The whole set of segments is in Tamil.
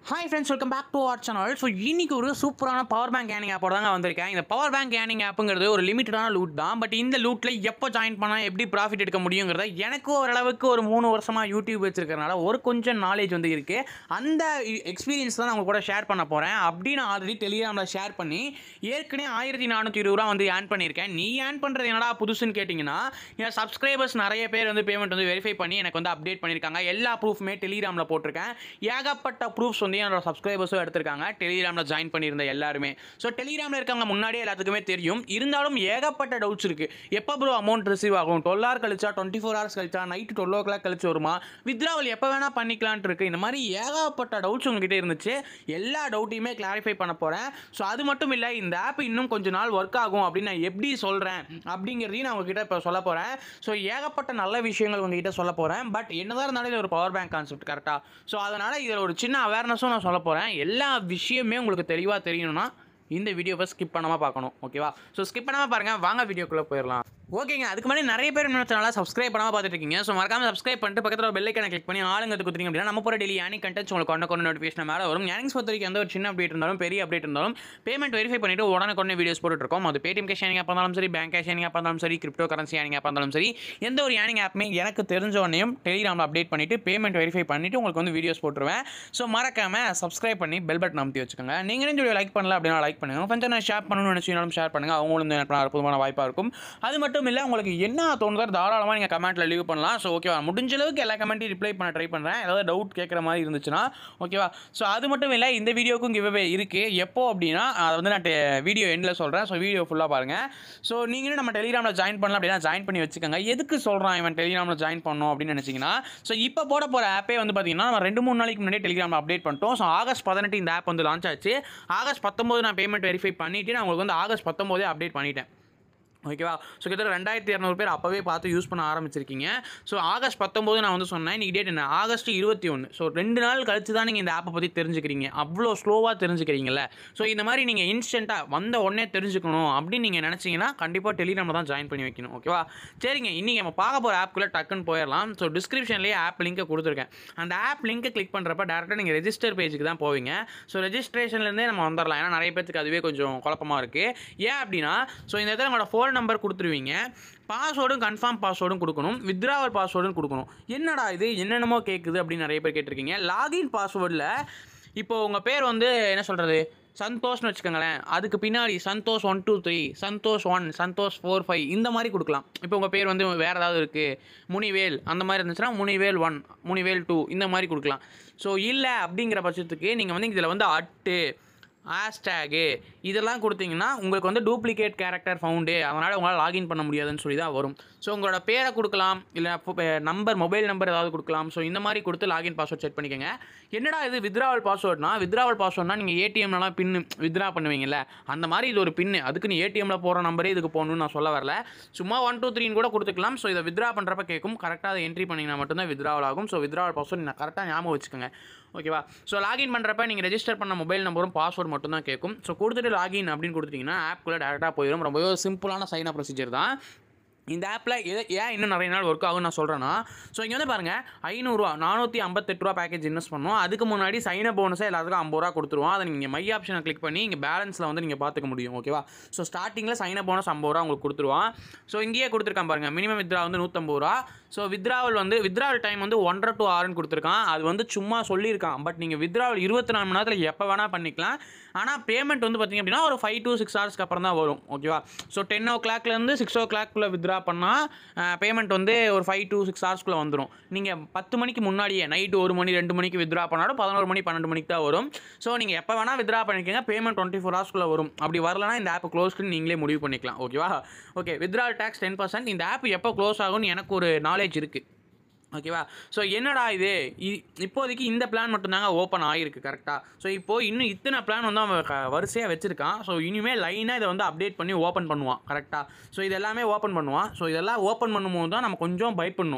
hi friends welcome back to our channel so இன்னைக்கு ஒரு சூப்பரான பவர் பேங்க் ஏனிங் ஆப்போட தாங்க வந்திருக்கேன் இந்த பவர் பேங்க் ஏனிங் ஆப்புங்கிறது ஒரு லிமிட்டடான லூட் தான் பட் இந்த லூட்டில் எப்போ ஜாயின் பண்ணால் எப்படி ப்ராஃபிட் எடுக்க முடியுங்கிறத எனக்கு ஓரளவுக்கு ஒரு மூணு வருஷமாக யூடியூப் வச்சிருக்கறனால ஒரு கொஞ்சம் நாலேஜ் வந்து இருக்குது அந்த எக்ஸ்பீரியன்ஸ் தான் நான் உங்க கூட ஷேர் பண்ண போகிறேன் அப்படி நான் ஆல்ரெடி டெலிகிராமில் ஷேர் பண்ணி ஏற்கனவே ஆயிரத்தி நானூற்றி இருபது ரூபா வந்து ஏர்ன் பண்ணியிருக்கேன் நீ ஏர்ன் பண்ணுறது என்னடா புதுசுன்னு கேட்டிங்கன்னா என் சப்ஸ்கிரைபர்ஸ் நிறைய பேர் வந்து பேமெண்ட் வந்து வெரிஃபை பண்ணி எனக்கு வந்து அப்டேட் பண்ணியிருக்காங்க எல்லா ப்ரூஃப்மே டெலிகிராமில் போட்டிருக்கேன் ஏகப்பட்ட ப்ரூஃப்ஸ் வந்து என்னோட சப்ஸ்கிரைபர்ஸும் எடுத்திருக்காங்க டெலிகிராமில் ஜாயின் பண்ணியிருந்த எல்லாருமே ஸோ டெலிகிராமில் இருக்கவங்க முன்னாடியே எல்லாத்துக்குமே தெரியும் இருந்தாலும் ஏகப்பட்ட டவுட்ஸ் இருக்குது எப்போ ப்ரோ அமௌண்ட் ரிசீவ் ஆகும் டுவெல் ஹவர் கழிச்சா டுவெண்ட்டி ஃபோர் ஹவர்ஸ் கழிச்சா நைட்டு டுவெல் ஓ கிளாக் கழிச்சு வருமா வித்ராவல் எப்போ வேணால் பண்ணிக்கலான்ட்டு இருக்கு இந்த மாதிரி ஏகப்பட்ட டவுட்ஸ் உங்ககிட்ட இருந்துச்சு எல்லா டவுட்டையுமே கிளாரிஃபை பண்ண போகிறேன் ஸோ அது மட்டும் இல்லை இந்த ஆப் இன்னும் கொஞ்ச நாள் ஒர்க் ஆகும் அப்படின்னு நான் எப்படி சொல்கிறேன் அப்படிங்கிறதையும் நான் உங்ககிட்ட இப்போ சொல்ல போகிறேன் ஸோ ஏகப்பட்ட நல்ல விஷயங்கள் உங்ககிட்ட சொல்ல போகிறேன் பட் என்னதான் இருந்தாலும் இது ஒரு பவர் பேங்க் கான்செப்ட் கரெக்டாக ஸோ அதனால் இதில் ஒரு சின்ன அவேர்னஸும் நான் சொல்ல போகிறேன் எல்லா விஷயமே உங்களுக்கு தெளிவாக தெரியணும்னா இந்த வீடியோவை ஸ்கிப் பண்ணாமல் பார்க்கணும் ஓகேவா ஸோ ஸ்கிப் பண்ணாமல் பாருங்கள் வாங்க வீடியோக்குள்ளே போயிடலாம் ஓகேங்க அதுக்கு முன்னாடி நிறைய பேர் என்ன சேனலாக சப்ஸ்கிரைப் பண்ணாமல் பார்த்துட்டு இருக்கீங்க ஸோ மறக்காம சப்ஸ்கிரைப் பண்ணிட்டு பக்கத்தில் பெல் ஐக்கனை கிளிக் பண்ணி ஆளுங்க கொடுத்தீங்க அப்படின்னா நம்ம போகிற டெய்லி யானி கண்டென்ட்ஸ் உங்களுக்கு கொண்ட கொண்டு நோட்டிஃபிகேஷன் மேலே வரும் யானிங்ஸ் பொறுத்த வரைக்கும் எந்த ஒரு சின்ன அப்டேட் இருந்தாலும் பெரிய அப்டேட் இருந்தாலும் பேமெண்ட் வெரிஃபை பண்ணிட்டு உடனே கொண்டு வீடியோஸ் போட்டுருக்கோம் அது பேடிஎம் கேஷ் யானிங் ஆப் இருந்தாலும் சரி பேங்க் கேஷ் யானிங் ஆப் இருந்தாலும் சரி கிரிப்டோ கரன்சி யானிங் ஆப் இருந்தாலும் சரி எந்த ஒரு யானிங் ஆப்புமே எனக்கு தெரிஞ்ச உடனேயும் டெலிகிராமில் அப்டேட் பண்ணிட்டு பேமெண்ட் வெரிஃபை பண்ணிட்டு உங்களுக்கு வந்து வீடியோஸ் போட்டுருவேன் ஸோ மறக்காம சப்ஸ்கிரைப் பண்ணி பெல் பட்டன் அமுத்தி வச்சுக்கோங்க நீங்கள் இந்த வீடியோ லைக் பண்ணல அப்படின்னா லைக் பண்ணுங்க கொஞ்சம் நான் ஷேர் பண்ணணும்னு நினச்சினாலும் ஷேர் பண்ணுங்க அவங்களும் வந்து எனக்கு அற்புதமான வாய்ப்பாக இருக்கும் அது மட்டும் இல்லை உங்களுக்கு என்ன தோணுதோ தாராளமாக நீங்கள் கமெண்ட்டில் லீவ் பண்ணலாம் ஸோ ஓகேவா முடிஞ்ச அளவுக்கு எல்லா கமெண்ட்டையும் ரிப்ளை பண்ண ட்ரை பண்ணுறேன் ஏதாவது டவுட் கேட்குற மாதிரி இருந்துச்சுன்னா ஓகேவா ஸோ அது மட்டும் இல்லை இந்த வீடியோக்கும் கிவ்வே இருக்குது எப்போ அப்படின்னா அதை வந்து நான் வீடியோ எண்டில் சொல்கிறேன் ஸோ வீடியோ ஃபுல்லாக பாருங்கள் ஸோ நீங்களும் நம்ம டெலிகிராமில் ஜாயின் பண்ணலாம் அப்படின்னா ஜாயின் பண்ணி வச்சுக்கோங்க எதுக்கு சொல்கிறான் இவன் டெலிகிராமில் ஜாயின் பண்ணணும் அப்படின்னு நினச்சிங்கன்னா ஸோ இப்போ போட போகிற ஆப்பே வந்து பார்த்தீங்கன்னா நம்ம ரெண்டு மூணு நாளைக்கு முன்னாடி டெலிகிராமில் அப்டேட் பண்ணிட்டோம் ஸோ ஆகஸ்ட் பதினெட்டு இந்த ஆப் வந்து லான்ச் ஆச்சு ஆகஸ்ட் பத்தொம்போது நான் பேமெண்ட் வெரிஃபை பண்ணிவிட்டு நான் உங்களுக்கு வந்து ஆகஸ்ட் பத்தொம்போதே அப்டேட் பண்ணிட்டேன் ஓகேவா ஸோ கிட்டத்தட்ட ரெண்டாயிரத்தி இரநூறு பேர் அப்போவே பார்த்து யூஸ் பண்ண ஆரம்பிச்சிருக்கீங்க ஸோ ஆகஸ்ட் பத்தொம்போது நான் வந்து சொன்னேன் இன்றைக்கி டேட் என்ன ஆகஸ்ட் இருபத்தி ஒன்று ஸோ ரெண்டு நாள் கழிச்சு தான் நீங்கள் இந்த ஆப்பை பற்றி தெரிஞ்சுக்கிறீங்க அவ்வளோ ஸ்லோவாக தெரிஞ்சுக்கிறீங்கல்ல ஸோ இந்த மாதிரி நீங்கள் இன்ஸ்டண்ட்டாக வந்த உடனே தெரிஞ்சுக்கணும் அப்படின்னு நீங்கள் நினச்சிங்கன்னா கண்டிப்பாக டெலிகிராமில் தான் ஜாயின் பண்ணி வைக்கணும் ஓகேவா சரிங்க இன்றைக்கி நம்ம பார்க்க போகிற ஆப்குள்ளே டக்குன்னு போயிடலாம் ஸோ டிஸ்கிரிப்ஷன்லேயே ஆப் லிங்கை கொடுத்துருக்கேன் அந்த ஆப் லிங்கை கிளிக் பண்ணுறப்ப டேரெக்டாக நீங்கள் ரெஜிஸ்டர் பேஜுக்கு தான் போவீங்க ஸோ ரெஜிஸ்ட்ரேஷன்லேருந்தே நம்ம வந்துடலாம் ஏன்னா நிறைய பேருக்கு அதுவே கொஞ்சம் குழப்பமாக இருக்குது ஏன் அப்படின்னா ஸோ இந்த இடத்துல உங்களோட ஃபோன் நம்பர் கொடுத்துருவீங்க பாஸ்வேர்டும் கன்ஃபார்ம் பாஸ்வேர்டும் கொடுக்கணும் வித்ராவல் பாஸ்வேர்டும் கொடுக்கணும் என்னடா இது என்னென்னமோ கேட்குது அப்படின்னு நிறைய பேர் கேட்டிருக்கீங்க லாகின் பாஸ்வேர்டில் இப்போ உங்கள் பேர் வந்து என்ன சொல்கிறது சந்தோஷ்னு வச்சுக்கோங்களேன் அதுக்கு பின்னாடி Santhosh one two three Santhosh one Santhosh four five இந்த மாதிரி கொடுக்கலாம் இப்போ உங்கள் பேர் வந்து வேறு ஏதாவது இருக்குது முனிவேல் அந்த மாதிரி இருந்துச்சுன்னா முனிவேல் ஒன் முனிவேல் டூ இந்த மாதிரி கொடுக்கலாம் ஸோ இல்லை அப்படிங்கிற பட்சத்துக்கு நீங்கள் வந்து இதில் வந்து அட்டு ஹேஷ்டேகு இதெல்லாம் கொடுத்தீங்கன்னா உங்களுக்கு வந்து டூப்ளிகேட் கேரக்டர் ஃபவுண்டு அதனால் உங்களால் லாகின் பண்ண முடியாதுன்னு சொல்லி தான் வரும் ஸோ உங்களோட பேரை கொடுக்கலாம் இல்லை நம்பர் மொபைல் நம்பர் ஏதாவது கொடுக்கலாம் ஸோ இந்த மாதிரி கொடுத்து லாகின் பாஸ்வேர்ட் செட் பண்ணிக்கோங்க என்னடா இது வித்ராவல் பாஸ்வேர்ட்னா வித்ராவல் பாஸ்வேர்ட்னா நீங்கள் ஏடிஎம்லலாம் பின்னு வித்ரா பண்ணுவீங்கல்ல அந்த மாதிரி இது ஒரு பின்னு அதுக்கு நீ ஏடிஎம்ல போகிற நம்பரே இதுக்கு போகணும்னு நான் சொல்ல வரல சும்மா ஒன் டூ த்ரீன்னு கூட கொடுத்துக்கலாம் ஸோ இதை வித்ரா பண்ணுறப்ப கேட்கும் கரெக்டாக அதை என்ட்ரி பண்ணிங்கன்னா மட்டும்தான் வித்ராவல் ஆகும் ஸோ வித்ராவல் பாஸ்வேர்ட் நான் கரெக்டாக ஞாபகம் வச்சுக்கோங்க ஓகேவா ஸோ லாகின் பண்ணுறப்ப நீங்கள் ரெஜிஸ்டர் பண்ண மொபைல் நம்பரும் பாஸ்வேர்ட் மட்டும் தான் கேட்கும் ஸோ கொடுத்துட்டு லாகின் அப்படின்னு கொடுத்துட்டிங்கன்னா ஆப்குள்ளே டேரெக்டாக போயிடும் ரொம்பவே சிம்பிளான சைன் அப் ப்ரொசீஜர் தான் இந்த ஆப்பில் எது ஏன் இன்னும் நிறைய நாள் ஒர்க் ஆகும்னு நான் சொல்கிறேன்னா ஸோ இங்கே வந்து பாருங்கள் ஐநூறுரூவா நானூற்றி ஐம்பத்தெட்டு ரூபா பேக்கேஜ் இன்வெஸ்ட் பண்ணோம் அதுக்கு முன்னாடி சைன போனஸாக எல்லாத்துக்கும் ஐம்பது ரூபா கொடுத்துருவோம் அதை நீங்கள் மை ஆப்ஷனை கிளிக் பண்ணி இங்கே பேலன்ஸில் வந்து நீங்கள் பார்த்துக்க முடியும் ஓகேவா ஸோ ஸ்டார்டிங்கில் சைன போனஸ் ஐம்பது ரூபா உங்களுக்கு கொடுத்துருவான் ஸோ இங்கேயே கொடுத்துருக்கான் பாருங்கள் மினிமம் வித்ரா வந்து நூற்றம்பது ரூபா ஸோ வித்ராவல் வந்து வித்ராவல் டைம் வந்து ஒன்றரை டு ஆறுன்னு கொடுத்துருக்கான் அது வந்து சும்மா சொல்லியிருக்கான் பட் நீங்கள் வித்ராவல் இருபத்தி நாலு மணி நேரத்தில் எப்போ வேணால் பண்ணிக்கலாம் ஆனால் பேமெண்ட் வந்து பார்த்திங்க அப்படின்னா ஒரு ஃபைவ் டு சிக்ஸ் ஹவர்ஸ்க்கு அப்புறம் தான் வரும் ஓகேவா ஸோ டென் ஓ கிளாக்லேருந்து சிக்ஸ் ஓ கிளாக்குள்ளே வித்ரா பண்ணால் பேமெண்ட் வந்து ஒரு ஃபைவ் டு சிக்ஸ் ஹவர்ஸ்க்குள்ளே வந்துடும் நீங்கள் பத்து மணிக்கு முன்னாடியே நைட்டு ஒரு மணி ரெண்டு மணிக்கு வித்ரா பண்ணாலும் பதினோரு மணி பன்னெண்டு மணிக்கு தான் வரும் ஸோ நீங்கள் எப்போ வேணால் வித்ரா பண்ணிக்கோங்க பேமெண்ட் டுவெண்ட்டி ஃபோர் ஹவர்ஸ்க்குள்ளே வரும் அப்படி வரலனா இந்த ஆப் க்ளோஸ் பண்ணி நீங்களே முடிவு பண்ணிக்கலாம் ஓகேவா okay withdrawal tax ten percent இந்த ஆப் எப்போ க்ளோஸ் ஆகும்னு எனக்கு ஒரு நாலேஜ் இருக்குது ஓகேவா ஸோ என்னடா இது இ- இப்போதைக்கு இந்த பிளான் மட்டும்தாங்க ஓப்பன் ஆகிருக்கு கரெக்டாக ஸோ இப்போது இன்னும் இத்தனை பிளான் வந்து அவன் க- வரிசையாக வச்சுருக்கான் ஸோ இனிமேல் லைனாக இதை வந்து அப்டேட் பண்ணி ஓப்பன் பண்ணுவான் கரெக்டாக ஸோ இது எல்லாமே ஓப்பன் பண்ணுவான் ஸோ இதெல்லாம் ஓப்பன் பண்ணும்போது தான் நம்ம கொஞ்சம் பயப்படணும்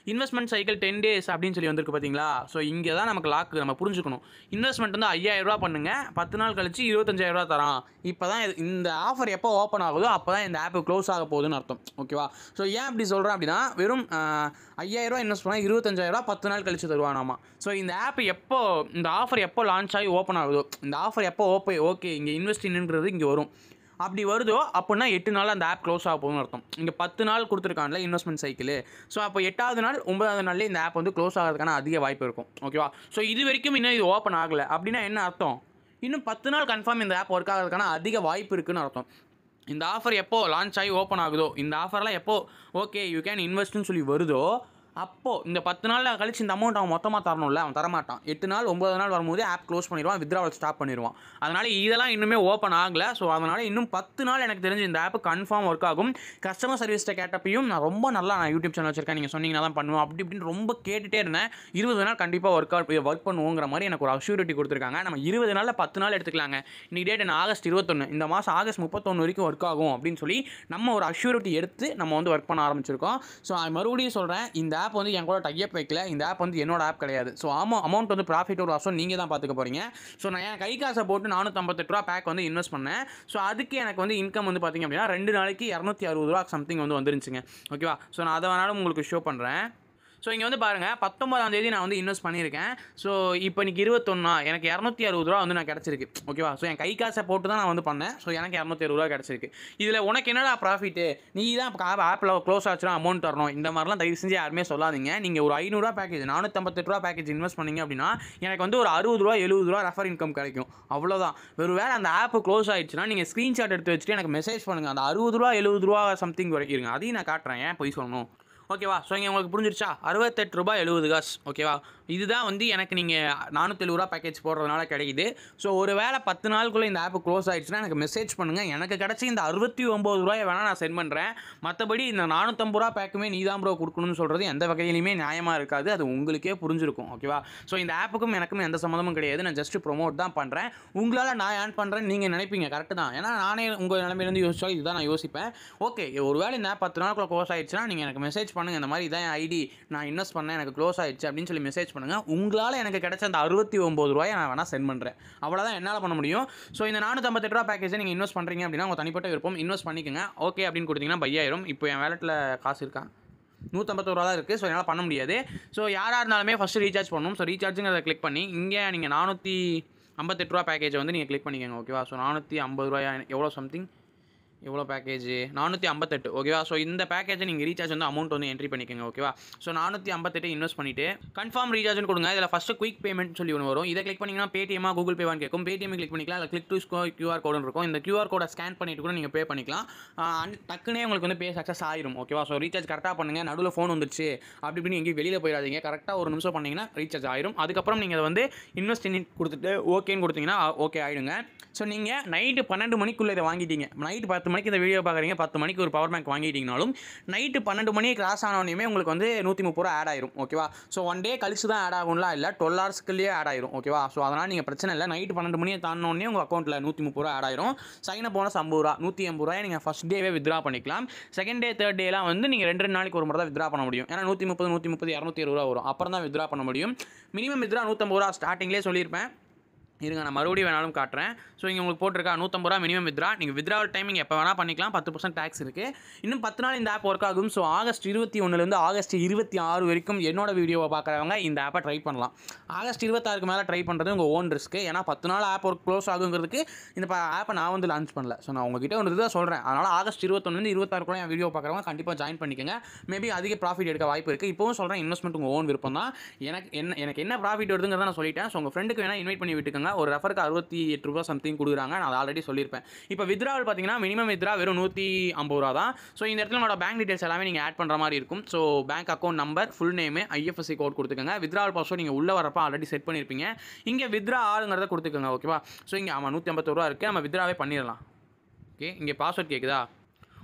இன்வெஸ்ட்மெண்ட் சைக்கிள் டென் டேஸ் அப்படின்னு சொல்லி வந்திருக்கு பார்த்தீங்களா ஸோ இங்கே தான் நமக்கு லாக்கு நம்ம புரிஞ்சுக்கணும் இன்வெஸ்ட்மெண்ட் வந்து ஐயாயிரம் ரூபா பண்ணுங்க பத்து நாள் கழிச்சு இருபத்தஞ்சாயிரம் ரூபா தரான் இப்போ தான் இது- இந்த ஆஃபர் எப்போ ஓப்பன் ஆகுதோ அப்போ தான் இந்த ஆப் க்ளோஸ் ஆக போகுதுன்னு அர்த்தம் ஓகேவா ஸோ ஏன் அப்படி சொல்கிறேன் அப்படின்னா வெறும் ஐயாயிரம் ரூபா இன்வெஸ்ட் பண்ணால் இருபத்தஞ்சாயிரம் ரூபா பத்து நாள் கழிச்சு தருவானாமா ஸோ இந்த ஆப் எப்போ இந்த ஆஃபர் எப்போ லான்ச் ஆகி ஓப்பன் ஆகுதோ இந்த ஆஃபர் எப்போ ஓப்பே ஓகே இங்கே இன்வெஸ்டின்ன்றது இங்கே வரும் அப்படி வருதோ அப்படின்னா எட்டு நாள் அந்த ஆப் க்ளோஸ் ஆக போகும்னு அர்த்தம் இங்கே பத்து நாள் கொடுத்துருக்காங்கல்ல இன்வெஸ்ட்மெண்ட் சைக்கிள் ஸோ அப்போ எட்டாவது நாள் ஒன்பதாவது நாள்லேயே இந்த ஆப் வந்து க்ளோஸ் ஆகிறதுக்கான அதிக வாய்ப்பு இருக்கும் ஓகேவா ஸோ இது வரைக்கும் இன்னும் இது ஓப்பன் ஆகலை அப்படின்னா என்ன அர்த்தம் இன்னும் பத்து நாள் கன்ஃபார்ம் இந்த ஆப் ஒர்க் ஆகிறதுக்கான அதிக வாய்ப்பு இருக்குன்னு அர்த்தம் இந்த ஆஃபர் எப்போ லான்ச் ஆகி ஓப்பன் ஆகுதோ இந்த ஆஃபர்லாம் எப்போ ஓகே யூ கேன் இன்வெஸ்ட்னு சொல்லி வருதோ அப்போது இந்த பத்து நாளில் கழிச்சு இந்த அமௌண்ட் அவன் மொத்தமாக தரணும்ல அவன் தரமாட்டான் எட்டு நாள் ஒன்பது நாள் வரும்போது ஆப் க்ளோஸ் பண்ணிடுவான் வித்ராவல் ஸ்டாப் பண்ணிடுவான் அதனால் இதெல்லாம் இன்னுமே ஓப்பன் ஆகலை ஸோ அதனால் இன்னும் பத்து நாள் எனக்கு தெரிஞ்சு இந்த ஆப் கன்ஃபார்ம் ஒர்க் ஆகும் கஸ்டமர் சர்வீஸ்ட்டை கேட்டப்பையும் நான் ரொம்ப நல்லா நான் யூடியூப் சேனல் வச்சிருக்கேன் நீங்கள் சொன்னீங்கன்னா தான் பண்ணுவோம் அப்படி இப்படின்னு ரொம்ப கேட்டுகிட்டே இருந்தேன் இருபது நாள் கண்டிப்பாக ஒர்க் அவுட் ஒர்க் பண்ணுவோங்கிற மாதிரி எனக்கு ஒரு அஷ்யூரிட்டி கொடுத்துருக்காங்க நம்ம இருபது நாளில் பத்து நாள் எடுத்துக்கலாங்க இன்னைக்கு டேட் என்ன ஆகஸ்ட் இருபத்தொன்று இந்த மாதம் ஆகஸ்ட் முப்பத்தொன்று வரைக்கும் ஒர்க் ஆகும் அப்படின்னு சொல்லி நம்ம ஒரு அஷ்யூரிட்டி எடுத்து நம்ம வந்து ஒர்க் பண்ண ஆரம்பிச்சிருக்கோம் ஸோ மறுபடியும் சொல்கிறேன் இந்த ஆப் வந்து என் கூட டைப் வைக்கல இந்த ஆப் வந்து என்னோட ஆப் கிடையாது ஸோ ஆமாம் அமௌண்ட் வந்து ப்ராஃபிட் ஒரு வருஷம் நீங்கள் தான் பார்த்துக்க போகிறீங்க ஸோ நான் என் கை காசை போட்டு நானூற்றம்பத்தெட்டு ரூபா பேக் வந்து இன்வெஸ்ட் பண்ணேன் ஸோ அதுக்கு எனக்கு வந்து இன்கம் வந்து பார்த்திங்க அப்படின்னா ரெண்டு நாளைக்கு இரநூத்தி அறுபது ரூபா சம்திங் வந்து வந்துருந்துச்சுங்க ஓகேவா ஸோ நான் அதை வேணாலும் உங்களுக்கு ஷோ பண்ணுறேன் ஸோ இங்கே வந்து பாருங்கள் பத்தொன்பதாம் தேதி நான் வந்து இன்வெஸ்ட் பண்ணியிருக்கேன் ஸோ இப்போ இன்னைக்கு இருபத்தொன்னா எனக்கு இரநூத்தி அறுபது ரூபா வந்து நான் கிடச்சிருக்கு ஓகேவா ஸோ என் கை காசை போட்டு தான் நான் வந்து பண்ணேன் ஸோ எனக்கு இரநூத்தி அறுபது ரூபா கிடச்சிருக்கு இதில் உனக்கு என்னடா ப்ராஃபிட்டு நீ தான் ஆப்பில் க்ளோஸ் ஆச்சுன்னா அமௌண்ட் தரணும் இந்த மாதிரிலாம் தயவு செஞ்சு யாருமே சொல்லாதீங்க நீங்கள் ஒரு ஐநூறுரூவா பேக்கேஜ் நானூற்றம்பத்தெட்டு ரூபா பேக்கேஜ் இன்வெஸ்ட் பண்ணீங்க அப்படின்னா எனக்கு வந்து ஒரு அறுபது ரூபா எழுபது ரூபா ரெஃபர் இன்கம் கிடைக்கும் அவ்வளோதான் ஒரு வேளை அந்த ஆப் க்ளோஸ் ஆயிடுச்சுன்னா நீங்கள் ஸ்க்ரீன்ஷாட் எடுத்து வச்சுட்டு எனக்கு மெசேஜ் பண்ணுங்கள் அந்த அறுபது ரூபா எழுபது ரூபா சம்திங் வரைக்கும் இருங்க அதையும் நான் காட்டுறேன் ஏன் போய் சொல்லணும் ஓகேவா ஸோ இங்கே உங்களுக்கு புரிஞ்சிருச்சா அறுபத்தெட்டு ரூபாய் எழுபது காசு ஓகேவா இதுதான் வந்து எனக்கு நீங்கள் நானூற்றி எழுபது ரூபா பேக்கேஜ் போடுறதுனால கிடைக்குது ஸோ ஒரு வேளை பத்து நாளுக்குள்ளே இந்த ஆப் க்ளோஸ் ஆயிடுச்சுன்னா எனக்கு மெசேஜ் பண்ணுங்கள் எனக்கு கிடச்சி இந்த அறுபத்தி ஒம்பது ரூபாயை வேணால் நான் சென்ட் பண்ணுறேன் மற்றபடி இந்த நானூற்றம்பது ரூபா பேக்குமே நீ தான் ப்ரோ கொடுக்கணும்னு சொல்கிறது எந்த வகையிலுமே நியாயமாக இருக்காது அது உங்களுக்கே புரிஞ்சிருக்கும் ஓகேவா ஸோ இந்த ஆப்புக்கும் எனக்கும் எந்த சம்மந்தமும் கிடையாது நான் ஜஸ்ட் ப்ரோமோட் தான் பண்ணுறேன் உங்களால் நான் ஏர்ன் பண்ணுறேன்னு நீங்கள் நினைப்பீங்க கரெக்டு தான் ஏன்னா நானே உங்கள் நிலைமையிலேருந்து யோசிச்சா இதுதான் நான் யோசிப்பேன் ஓகே ஒருவேளை இந்த app பத்து நாளுக்குள்ள க்ளோஸ் ஆயிடுச்சுன்னா நீங்கள் எனக்கு மெசேஜ் பண்ணுங்கள் இந்த மாதிரி இதான் ஐடி நான் இன்வெஸ்ட் பண்ணேன் எனக்கு க்ளோஸ் ஆயிடுச்சு அப்படின்னு சொல்லி மெசேஜ் பண்ணுங்கள் உங்களால் எனக்கு கிடைச்ச அந்த அறுபத்தி ஒம்பது ரூபாயை நான் வேணால் சென்ட் பண்ணுறேன் அவ்வளோதான் என்னால் பண்ண முடியும் ஸோ இந்த நானூற்றம்பத்தெட்டு ரூபா பேக்கேஜை நீங்கள் இன்வெஸ்ட் பண்ணுறீங்க அப்படின்னா உங்கள் தனிப்பட்ட விருப்பம் இன்வெஸ்ட் பண்ணிக்கோங்க ஓகே அப்படின்னு கொடுத்தீங்கன்னா பையாயிரம் இப்போ என் வேலெட்டில் காசு இருக்கா நூற்றம்பத்தோரு ரூபா தான் இருக்குது ஸோ என்னால் பண்ண முடியாது ஸோ யாராக இருந்தாலுமே ஃபஸ்ட்டு ரீசார்ஜ் பண்ணணும் ஸோ ரீசார்ஜுங்கிறத கிளிக் பண்ணி இங்கே நீங்கள் நானூற்றி ஐம்பத்தெட்டு ரூபா பேக்கேஜை வந்து நீங்கள் கிளிக் பண்ணிக்கோங்க ஓகேவா ஸோ நானூற்றி ஐம்பது ரூபாயா எவ்வளோ சம்திங் எவ்வளோ பேக்கேஜ் நானூற்றி ஐம்பத்தெட்டு ஓகேவா ஸோ இந்த பேக்கேஜை நீங்கள் ரீசார்ஜ் வந்து அமௌண்ட் வந்து என்ட்ரி பண்ணிக்கோங்க ஓகேவா ஸோ நானூற்றி ஐம்பத்தெட்டு இன்வெஸ்ட் பண்ணிவிட்டு கன்ஃபார்ம் ரீசார்ஜ்னு கொடுங்க இதில் ஃபஸ்ட்டு குயிக் பேமெண்ட் சொல்லி ஒன்று வரும் இதை கிளிக் பண்ணிங்கன்னா பேடிஎம்மா கூகுள் பேவான்னு கேட்கும் பேடிஎம் கிளிக் பண்ணிக்கலாம் இல்லை கிளிக் டு ஸ்கோ கியூஆர் கோடுன்னு இருக்கும் இந்த கியூஆர் கோடை ஸ்கேன் பண்ணிட்டு கூட நீங்கள் பே பண்ணிக்கலாம் ஆஹ் and டக்குனே உங்களுக்கு வந்து பே சக்ஸஸ் ஆயிரும் ஓகேவா ஸோ ரீசார்ஜ் கரெக்டாக பண்ணுங்கள் நடுவில் ஃபோன் வந்துருச்சு அப்படி இப்படின்னு எங்கேயும் வெளியில் போயிடாதீங்க கரெக்டாக ஒரு நிமிஷம் பண்ணீங்கன்னா ரீசார்ஜ் ஆயிரும் அதுக்கப்புறம் நீங்கள் அதை வந்து இன்வெஸ்ட் இன் கொடுத்துட்டு ஓகேன்னு கொடுத்தீங்கன்னா ஓகே ஆயிடுங்க ஸோ நீங்கள் நைட்டு பன்னெண்டு மணிக்குள்ளே இதை வாங்கிட்டீங்க நைட்டு பத்து மணிக்கு இந்த வீடியோ பார்க்குறீங்க பத்து மணிக்கு ஒரு பவர் பேங்க் வாங்கிட்டீங்கனாலும் நைட்டு பன்னெண்டு மணி கிராஸ் ஆனோடனே உங்களுக்கு வந்து நூற்றி முப்பது ரூபா ஆட் ஆயிரும் ஓகேவா ஸோ ஒன் டே கழிச்சு தான் ஆட் ஆகும்லாம் இல்லை டுவெல் ஹவர்ஸ்க்குள்ளேயே ஆட் ஆயிரும் ஓகேவா ஸோ அதனால் நீங்கள் பிரச்சனை இல்லை நைட்டு பன்னெண்டு மணியை தாண்டினோடனே உங்கள் அக்கௌண்ட்டில் நூற்றி முப்பது ரூபா ஆட் ஆயிரும் சைன் அப் போனஸ் ஐம்பது ரூபா நூற்றி எண்பது ரூபாய் நீங்கள் ஃபஸ்ட் டேவே வித்ரா பண்ணிக்கலாம் செகண்ட் டே தேர்ட் டேலாம் வந்து நீங்கள் ரெண்டு ரெண்டு நாளைக்கு ஒரு முறை தான் வித்ரா பண்ண முடியும் ஏன்னா நூற்றி முப்பது நூற்றி முப்பது இரநூத்தி இருபது ரூபா வரும் அப்புறம் தான் வித்ரா பண்ண முடியும் மினிமம் வித்ரா நூற்றம்பது ரூபா ஸ்டார்டிங்லேயே சொல்லியிருப்பேன் இருங்க நான் மறுபடியும் வேணாலும் காட்டுறேன் ஸோ இங்கே உங்களுக்கு போட்டிருக்கா நூற்றம்பது ரூபா மினிமம் வித்ரா நீங்கள் வித்ராவல் டைமிங் எப்போ வேணால் பண்ணிக்கலாம் பத்து பர்சன்ட் டேக்ஸ் இருக்குது இன்னும் பத்து நாள் இந்த ஆப் ஒர்க் ஆகும் ஸோ ஆகஸ்ட் இருபத்தி ஒன்றுலேருந்து ஆகஸ்ட் இருபத்தி ஆறு வரைக்கும் என்னோட வீடியோவை பார்க்குறவங்க இந்த ஆப்பை ட்ரை பண்ணலாம் ஆகஸ்ட் இருபத்தாறுக்கு மேலே ட்ரை பண்ணுறது உங்கள் ஓன் ரிஸ்க்கு ஏன்னா பத்து நாள் ஆப் ஒர்க் க்ளோஸ் ஆகுங்கிறதுக்கு இந்த ஆப்பை நான் வந்து லான்ச் பண்ணல ஸோ நான் உங்ககிட்ட ஒன்று தான் சொல்கிறேன் அதனால் ஆகஸ்ட் இருபத்தொன்னு இருபத்தாறுக்குள்ள என் வீடியோ பார்க்குறவங்க கண்டிப்பாக ஜாயின் பண்ணிக்கோங்க மேபி அதிக ப்ராஃபிட் எடுக்க வாய்ப்பு இருக்குது இப்போவும் சொல்கிறேன் இன்வெஸ்ட்மெண்ட் உங்கள் ஓன் விருப்பம் தான் எனக்கு என்ன எனக்கு என்ன ப்ராஃபிட் வருதுங்கிறத நான் சொல்லிட்டேன் ஸோ உங்கள் ஃப்ரெண்டுக்கு வேணால் இன்வைட் பண்ணி விட்டுக்கோங்க ஒரு ரெஃபருக்கு அறுபத்தி எட்டு ரூபா சம்திங் கொடுக்குறாங்க நான் அதை ஆல்ரெடி சொல்லியிருப்பேன் இப்போ வித்ராவல் பார்த்தீங்கன்னா மினிமம் வித்ரா வெறும் நூற்றி ஐம்பது ரூபா தான் ஸோ இந்த இடத்துல என்னோட பேங்க் டீடைல்ஸ் எல்லாமே நீங்கள் ஆட் பண்ணுற மாதிரி இருக்கும் so bank account number full name IFSC code கொடுத்துக்கோங்க வித்ராவல் பாஸ்வேர்ட் நீங்கள் உள்ளே வரப்போ ஆல்ரெடி செட் பண்ணியிருப்பீங்க இங்கே வித்ரா ஆளுங்கிறத கொடுத்துக்கோங்க ஓகேவா ஸோ இங்கே ஆமாம் நூற்றி ஐம்பத்தோரு ரூபா இருக்குது நம்ம வித்ராவே பண்ணிடலாம் ஓகே இங்கே பாஸ்வேர்ட் கேட்குதா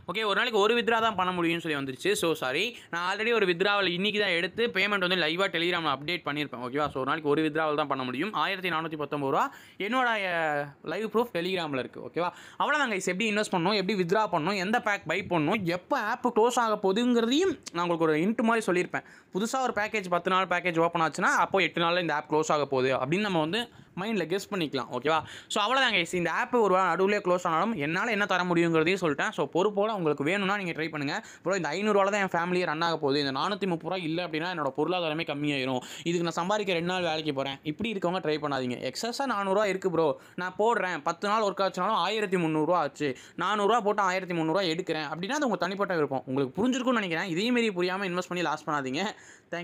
ஓகே ஒரு நாளைக்கு ஒரு வித்ரா தான் பண்ண முடியும்னு சொல்லி வந்துருச்சு ஸோ சாரி நான் ஆல்ரெடி ஒரு வித்ராவல் இன்றைக்கி தான் எடுத்து பேமெண்ட் வந்து லைவாக டெலிகிராமில் அப்டேட் பண்ணியிருப்பேன் ஓகேவா ஸோ ஒரு நாளைக்கு ஒரு வித்ராவல் தான் பண்ண முடியும் ஆயிரத்தி நானூற்றி பத்தொம்பது ரூபா என்னோட லைவ் ப்ரூஃப் டெலிகிராமில் இருக்குது ஓகேவா அவ்வளோதான் கைஸ் எப்படி இன்வெஸ்ட் பண்ணணும் எப்படி வித்ரா பண்ணணும் எந்த பேக் பை பண்ணணும் எப்போ ஆப் க்ளோஸ் ஆக போகுதுங்கிறதையும் நான் உங்களுக்கு ஒரு இன்ட்டு மாதிரி சொல்லியிருப்பேன் புதுசாக ஒரு பேக்கேஜ் பத்து நாள் பேக்கேஜ் ஓப்பன் ஆச்சுன்னா அப்போ எட்டு நாளில் இந்த ஆப் க்ளோஸ் ஆக போகுது அப்படின்னு நம்ம வந்து மைண்டில் கெஸ் பண்ணிக்கலாம் ஓகேவா ஸோ அவ்வளோதான் கைஸ் இந்த ஆப் ஒரு வாரம் நடுவுலேயே க்ளோஸ் ஆனாலும் என்னால் என்ன தர முடியுங்கிறதையும் சொல்லிட்டேன் ஸோ பொறுப்போட உங்களுக்கு வேணும்னா நீங்கள் ட்ரை பண்ணுங்கள் ப்ரோ இந்த ஐநூறுவால தான் என் ஃபேமிலியை ரன் ஆக போகுது இந்த நானூற்றி முப்பது ரூபா இல்லை அப்படின்னா என்னோட பொருளாதாரமே கம்மியாயிரும் இதுக்கு நான் சம்பாதிக்க ரெண்டு நாள் வேலைக்கு போகிறேன் இப்படி இருக்கவங்க ட்ரை பண்ணாதீங்க எக்ஸஸாக நானூறுரூவா இருக்குது ப்ரோ நான் போடுறேன் பத்து நாள் ஒர்க் ஆச்சுனாலும் ஆயிரத்தி முந்நூறுரூவா ஆச்சு நானூறுரூவா போட்டு ஆயிரத்தி முந்நூறுரூவா எடுக்கிறேன் அப்படின்னா அது உங்கள் தனிப்பட்ட விருப்பம் உங்களுக்கு புரிஞ்சிருக்கும்னு நினைக்கிறேன் இதே மாரி புரியாமல் இன்வெஸ்ட் பண்ணி லாஸ் பண்ணாதீங்க தேங்க்